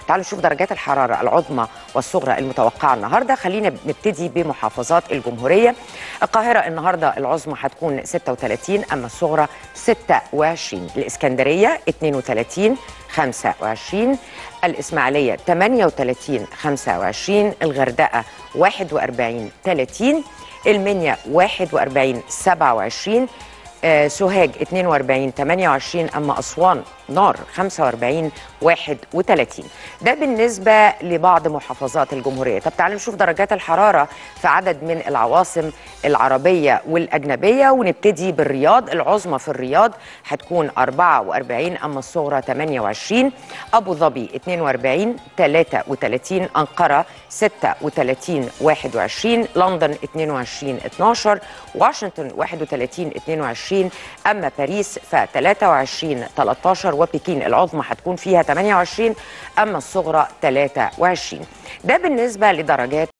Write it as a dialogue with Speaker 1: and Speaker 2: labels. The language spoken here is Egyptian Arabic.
Speaker 1: تعالوا نشوف درجات الحراره العظمى والصغرى المتوقعه النهارده خلينا نبتدي بمحافظات الجمهوريه القاهره النهارده العظمى هتكون 36 اما الصغرى 26 الاسكندريه 32 25 الإسماعيلية 38 25 الغردقة 41 30 المنيا 41 27 آه سوهاج 42 28 أما أسوان نار 45 31 ده بالنسبة لبعض محافظات الجمهورية طب تعالوا نشوف درجات الحرارة في عدد من العواصم العربية والأجنبية ونبتدي بالرياض العظمى في الرياض هتكون 44 أما الصغرى 28 أبو ظبي 42 33 أنقرة 36 21 لندن 22 12 واشنطن 31 22 أما باريس ف 23 13 وبكين العظمى هتكون فيها 28 أما الصغرى 23 ده بالنسبة لدرجات